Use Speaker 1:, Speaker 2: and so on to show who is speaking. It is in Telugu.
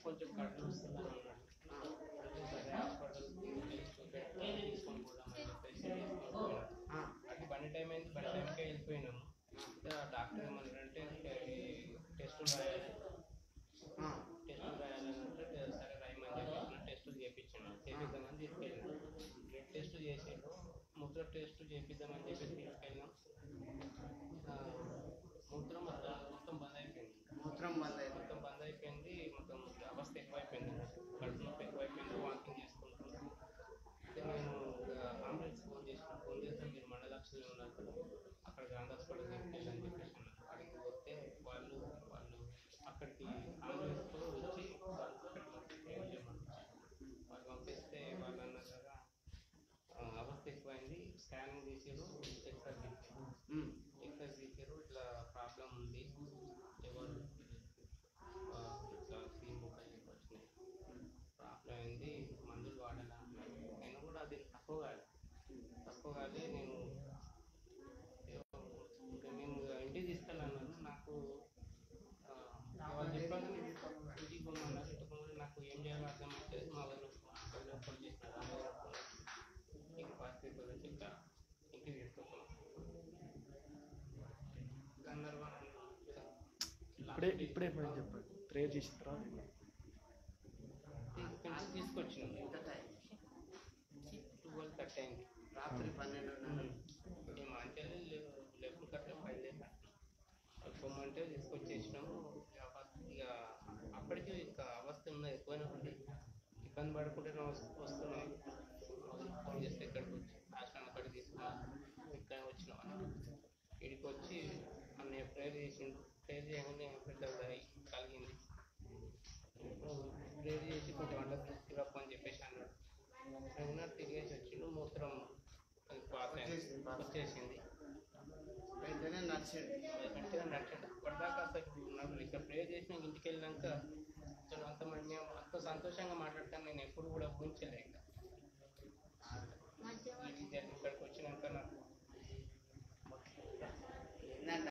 Speaker 1: కొంచెం కడుపు వస్తుంది అని అన్నాడు అంటే సరే హాస్పిటల్కి చూపెట్టి తీసుకొని పోదామని చెప్పేసి తీసుకొని పోయినాం.
Speaker 2: ఆ,
Speaker 1: అది బండి టైం అయింది బండి టైంకే వెళ్ళిపోయినాము అయితే ఆ డాక్టర్ ఏమన్నారంటే టెస్టులు రాయాలి
Speaker 2: ఆ,
Speaker 1: టెస్టులు రాయాలని అంటే సరే రాయమని చెప్పేసి టెస్టులు చేయించాను చేపిద్దామని తీసుకెళ్ళాను బ్లడ్ టెస్ట్ చేసాడు మూత్ర టెస్ట్ చేపిద్దామని చెప్పేసి తీసుకెళ్ళాం ఆ, మూత్రం మొత్తం మొత్తం బంద్ అయిపోయింది
Speaker 2: మూత్రం బంద్ అయింది
Speaker 1: మొత్తం బంద్ అయిపోయింది మొత్తం అవస్థ ఎక్కువైపోయింది అన్నట్టు కడుపు నొప్పి ఎక్కువైపోయింది వాకింగ్ చేసుకుంటున్నాను అయితే నేను అంబులెన్స్ ఫోన్ చేసిన ఫోన్ చేస్తే మీరు మండలాక్షలు ఉన్నారు కదా అక్కడ గాంధీ హాస్పిటల్ తీసుకెళ్ళి అని చెప్పేసి అన్నారు అక్కడికి పోతే వాళ్ళు వాళ్ళు అక్కడికి అంబులెన్స్తో వచ్చి వాళ్ళు అక్కడికి పంపించారు. వాళ్ళు పంపిస్తే వాళ్ళు అన్నారు కదా ఆ, అవస్థ ఎక్కువైంది స్కానింగ్ తీసారు ఎక్స్రే తీసారు
Speaker 2: ఉమ్,
Speaker 1: ఎక్సైజ్ తీసారు ఇట్లా ప్రాబ్లం ఉంది ఎవరు ఆ, ఇట్లా సీమ్ బుక్ వచ్చినాయి ప్రాబ్లం అయింది మందులు వాడాలా అన్నారు. నేను కూడా అది తక్కువ కాదు తక్కువ కాదు నేను ఏదో ఇంకా మేము ఇంటికి తీసుకెళ్ళాను నాకు ఆ, వాళ్ళు చెప్పాను ఇంటికి పోమన్నారు ఇంటికి పోమని నాకు ఏం చేయాలో అర్థం అవుతుంది మా వాళ్ళు ఫోన్ చేసినారు నీకు పరిస్థితి గురించి ఇంకా ఇంటికి తీసుకొచ్చాను
Speaker 3: ఇప్పుడే ఇప్పుడే పని చెప్పండి ప్రేయర్ చేసిన తర్వాత
Speaker 1: ఇక్కడ నుంచి తీసుకొచ్చినాం
Speaker 2: ఎంత టైం
Speaker 1: ట్వెల్వ్ థర్టీ అయింది
Speaker 2: రాత్రి పన్నెండున్నర
Speaker 1: మేము అంటే లెఫ్ట్ కట్ల ఫైవ్ డేస్ పొమ్మంటే తీసుకొచ్చేసినాము ఇక ఫస్ట్ ఇక అప్పటికి ఇంకా అవస్థ ఉన్నది ఎక్కువైనప్పుడు ఇబ్బంది పడకుండా వస్తున్నాం ఫోన్ చేస్తే ఇక్కడికి వచ్చి ఆశ్రమం అక్కడికి తీసుకున్నాం ఇక్కడ వచ్చినాం ఇక్కడికి వచ్చి అన్నయ్య ప్రేయర్ చేసిండు ప్రేయర్ చేయగానే పెద్ద కలిగింది ప్రేయర్ చేసి కొంచెం వంట సిరప్ అని చెప్పేసి అన్నాడు రెగ్యులర్ తిరిగేసి వచ్చిండు మూత్రం అది పాస్ అయింది
Speaker 2: వచ్చేసింది, pass.
Speaker 1: వచ్చేసింది
Speaker 2: వెంటనే నడిచిండు
Speaker 1: గట్టిగా నచ్చండి అప్పటిదాకా అసలు నాకు ఇక్కడ ప్రే చేసిన ఇంటికి వెళ్ళినాక అసలు అంత మంది అంత సంతోషంగా మాట్లాడతాను నేను ఎప్పుడు కూడా ఊహించలే ఇంకా ఇది జరిగి ఇక్కడికి వచ్చినాక నాకు